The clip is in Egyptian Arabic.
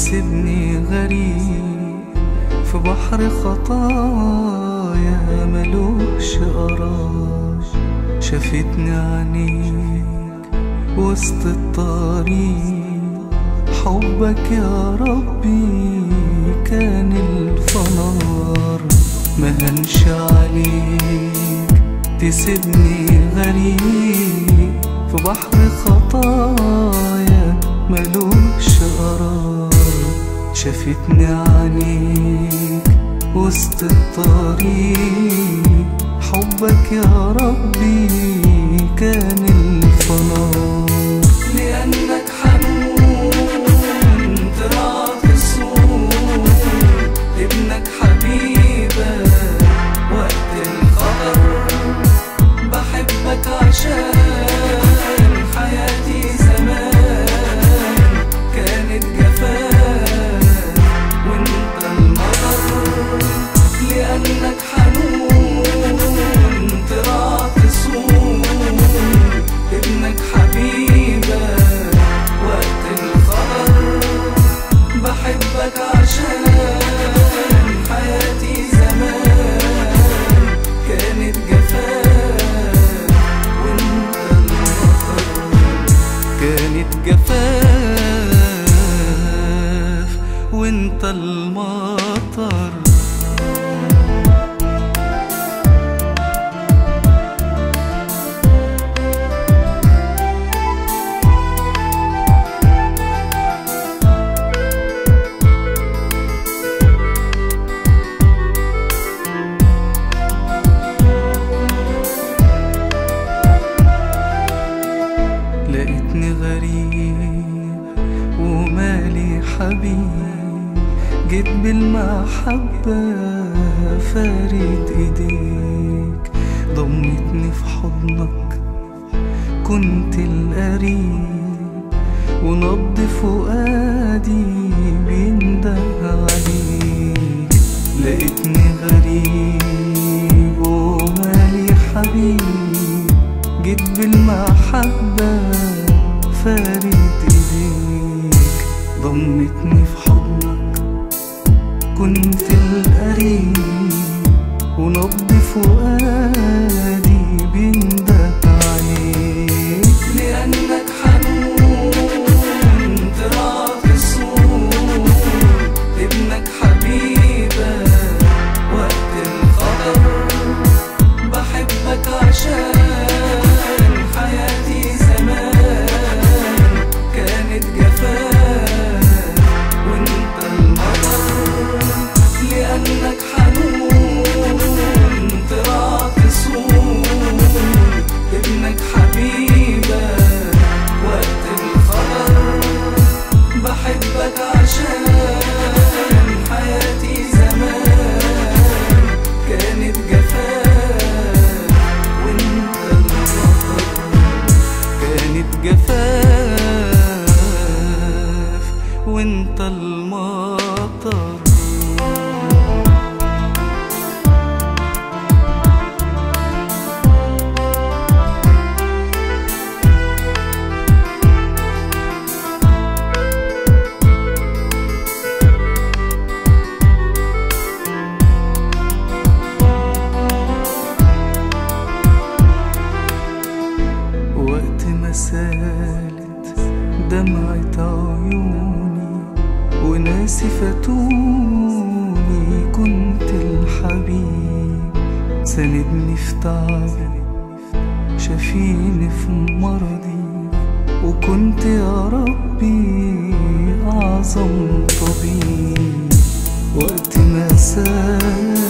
تسيبني غريب في بحر خطايا ملوش قرار شافتني عينيك وسط الطريق حبك يا ربي كان الفنار مهنش عليك تسيبني غريب في بحر خطايا ملوش قرار شافتني عينيك وسط الطريق حبك يا ربي كان الفنار لأنك حنون ترعى الصور ابنك حبيبك وقت الخطر بحبك عشان حياتي زمان كانت جفاف وانت المطر لأنك حنون ترعى تصون ابنك حبيبك وقت الخطر بحبك عشان حياتي زمان كانت جفاف وانت المطر كانت جفاف وانت المطر لقيتني غريب ومالي حبيب جيت بالمحبة فارد ايديك ضمتني في حضنك كنت القريب ونبض فؤادي بينده عليك لقيتني غريب ومالي حبيب جيت بالمحبة فارد ايديك ضمتني في حضنك كنت القريب ونبض فؤادي بينده عليك لأنك حنون ترعى الصور ابنك حبيبك وقت الخطر بحبك عشان حياتي زمان كانت جفاف وانت المطر لأنك حنون ترعى تصون ابنك حبيبك وقت الخطر بحبك عشان حياتي زمان كانت جفاف وانت المطر كانت جفاف وانت المطر وقت ما سالت دمعة عيوني وناسي فاتوني كنت الحبيب ساندني في تعبي شافيني في مرضي وكنت يا ربي أعظم طبيب وقت ما سالت